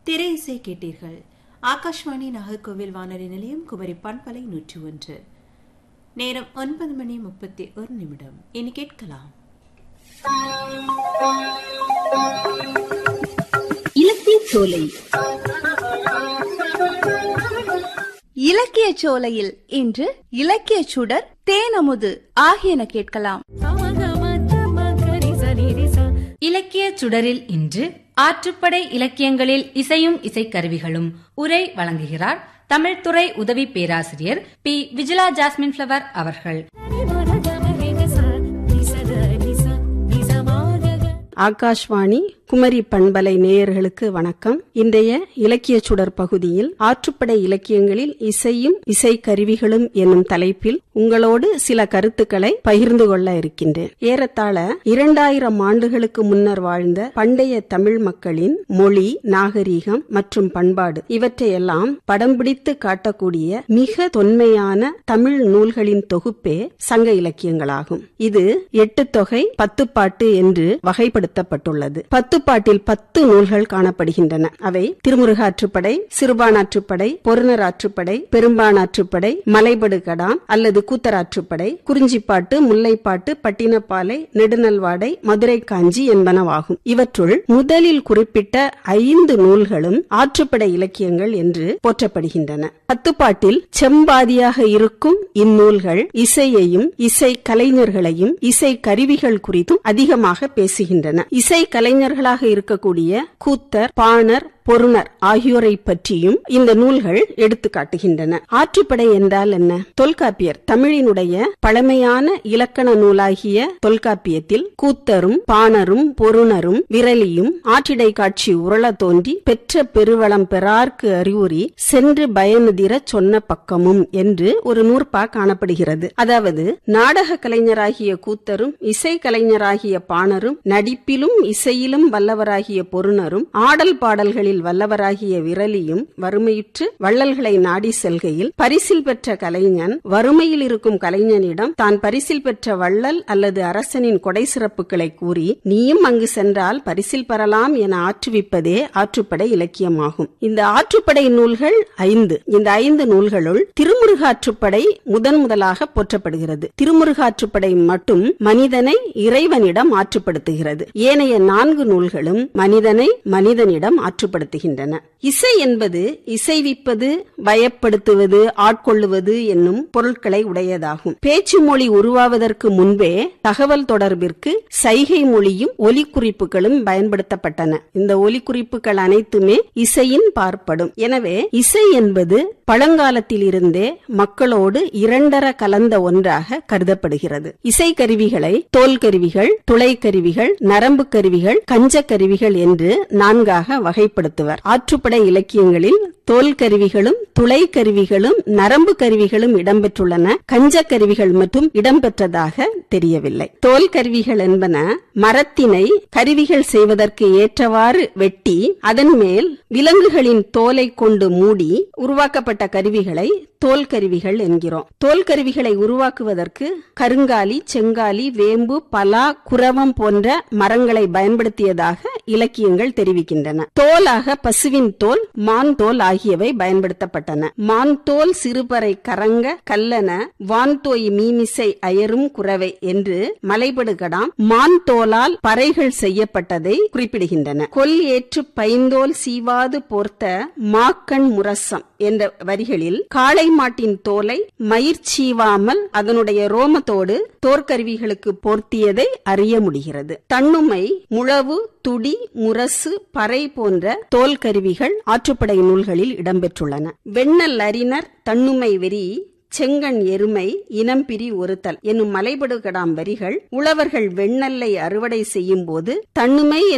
திரை இசை கேட்டீர்கள் ஆகாஷ்வாணி நாகர்கோவில் வானொலி நிலையம் குமரி பண்பலை நூற்றி ஒன்று நேரம் ஒன்பது மணி முப்பத்தி ஒரு நிமிடம் இனி கேட்கலாம் இலக்கிய சோலை இலக்கிய சோலையில் இன்று இலக்கிய சுடர் தேனமுது ஆகியன கேட்கலாம் இலக்கிய சுடரில் இன்று ஆற்றுப்படை இலக்கியங்களில் இசையும் இசைக்கருவிகளும் உரை வழங்குகிறார் தமிழ்துறை உதவி பேராசிரியர் பி விஜிலா ஜாஸ்மின் ஃபிளவர் அவர்கள் ஆகாஷ்வாணி குமரி பண்பலை நேயர்களுக்கு வணக்கம் இன்றைய இலக்கிய சுடர் பகுதியில் ஆற்றுப்படை இலக்கியங்களில் இசையும் இசை கருவிகளும் என்னும் தலைப்பில் உங்களோடு சில கருத்துக்களை பகிர்ந்து கொள்ள இருக்கின்றேன் ஏறத்தாழ இரண்டாயிரம் ஆண்டுகளுக்கு முன்னர் வாழ்ந்த பண்டைய தமிழ் மக்களின் மொழி நாகரீகம் மற்றும் பண்பாடு இவற்றையெல்லாம் படம் பிடித்து காட்டக்கூடிய மிக தொன்மையான தமிழ் நூல்களின் தொகுப்பே சங்க இலக்கியங்களாகும் இது எட்டு தொகை பத்துப்பாட்டு என்று வகைப்படுத்தப்பட்டுள்ளது பத்துப்பாட்டில் பத்து நூல்கள் காணப்படுகின்றன அவை திருமுருகாற்றுப்படை சிறுபானாற்றுப்படை பொருணராற்றுப்படை பெரும்பானாற்றுப்படை மலைபடு கடாம் அல்லது கூத்தராற்றுப்படை குறிஞ்சிப்பாட்டு முல்லைப்பாட்டு பட்டினப்பாலை நெடுநல்வாடை மதுரை காஞ்சி என்பனவாகும் இவற்றுள் முதலில் குறிப்பிட்ட ஐந்து நூல்களும் ஆற்றுப்படை இலக்கியங்கள் என்று போற்றப்படுகின்றன பத்துப்பாட்டில் செம்பாதியாக இருக்கும் இந்நூல்கள் இசையையும் இசை கலைஞர்களையும் இசை கருவிகள் குறித்தும் அதிகமாக பேசுகின்றன இசை கலைஞர்களாக இருக்கக்கூடிய கூத்தர் பாணர் பொருணர் ஆகியோரை பற்றியும் இந்த நூல்கள் எடுத்து காட்டுகின்றன ஆற்றுப்படை என்றால் என்ன தொல்காப்பியர் தமிழினுடைய பழமையான இலக்கண நூலாகிய தொல்காப்பியத்தில் கூத்தரும் பாணரும் பொருணரும் விரலியும் ஆற்றிடை காட்சி உருள தோன்றி பெற்ற பெருவளம் பெறார்க்கு அறிவுரி சென்று பயனுதிர சொன்ன பக்கமும் என்று ஒரு நூற்பா காணப்படுகிறது அதாவது நாடக கலைஞராகிய கூத்தரும் இசை கலைஞராகிய பாணரும் நடிப்பிலும் இசையிலும் வல்லவராகிய பொருணரும் ஆடல் பாடல்களில் வல்லவராகிய வல்லவராகிய விரலியும் வறுமையுற்று வள்ளல்களை நாடி செல்கையில் பரிசில் பெற்ற கலைஞன் வறுமையில் இருக்கும் கலைஞனிடம் தான் பரிசில் பெற்ற வள்ளல் அல்லது அரசனின் கொடை சிறப்புகளை கூறி நீயும் அங்கு சென்றால் பரிசில் பெறலாம் என ஆற்றுவிப்பதே ஆற்றுப்படை இலக்கியமாகும் இந்த ஆற்றுப்படை நூல்கள் ஐந்து இந்த ஐந்து நூல்களுள் திருமுருகாற்றுப்படை முதன் முதலாக போற்றப்படுகிறது திருமுருகாற்றுப்படை மட்டும் மனிதனை இறைவனிடம் ஆற்றுப்படுத்துகிறது ஏனைய நான்கு நூல்களும் மனிதனை மனிதனிடம் ஆற்றுப்படுத்துகின்றன இசை என்பது இசைவிப்பது பயப்படுத்துவது ஆட்கொள்ளுவது என்னும் பொருட்களை உடையதாகும் பேச்சு மொழி உருவாவதற்கு முன்பே தகவல் தொடர்பிற்கு சைகை மொழியும் ஒலிக்குறிப்புகளும் பயன்படுத்தப்பட்டன இந்த ஒலிக்குறிப்புகள் அனைத்துமே இசையின் பார்ப்படும் எனவே இசை என்பது பழங்காலத்தில் இருந்தே மக்களோடு இரண்டர கலந்த ஒன்றாக கருதப்படுகிறது இசை கருவிகளை தோல் கருவிகள் துளை கருவிகள் நரம்பு கருவிகள் கஞ்ச கருவிகள் என்று நான்காக வகைப்படுத்துவர் ஆற்றுப்படை இலக்கியங்களில் தோல் கருவிகளும் துளை கருவிகளும் நரம்பு கருவிகளும் இடம்பெற்றுள்ளன கஞ்ச கருவிகள் மட்டும் இடம்பெற்றதாக தெரியவில்லை தோல் கருவிகள் என்பன மரத்தினை கருவிகள் செய்வதற்கு ஏற்றவாறு வெட்டி அதன் மேல் விலங்குகளின் தோலை கொண்டு மூடி உருவாக்கப்பட்ட கருவிகளை தோல் கருவிகள் என்கிறோம் தோல் கருவிகளை உருவாக்குவதற்கு கருங்காலி செங்காலி வேம்பு பலா குரவம் போன்ற மரங்களை பயன்படுத்தியதாக இலக்கியங்கள் தெரிவிக்கின்றன தோலாக பசுவின் தோல் மான் தோல் ஆகியவை பயன்படுத்தப்பட்டன மான் தோல் சிறுபறை கரங்க கல்லன வான்தோய் மீமிசை அயரும் குறவை என்று மலைபடுகடாம் மான் தோலால் பறைகள் செய்யப்பட்டதை குறிப்பிடுகின்றன கொல் ஏற்று பைந்தோல் சீவாது போர்த்த மாக்கண் முரசம் என்ற வரிகளில் காளை மாட்டின் தோலை மயிர் சீவாமல் அதனுடைய ரோமத்தோடு தோற்கருவிகளுக்கு போர்த்தியதை அறிய முடிகிறது தன்னுமை முழவு துடி முரசு பறை போன்ற தோல் கருவிகள் ஆற்றுப்படை நூல்களில் இடம்பெற்றுள்ளன வெண்ணல் அறிஞர் தன்னுமை வெறி செங்கண் எருமை இனம் பிரி ஒருத்தல் என்னும் மலைபடுகடாம் வரிகள் உழவர்கள் வெண்ணல்லை அறுவடை செய்யும் போது தன்னுமை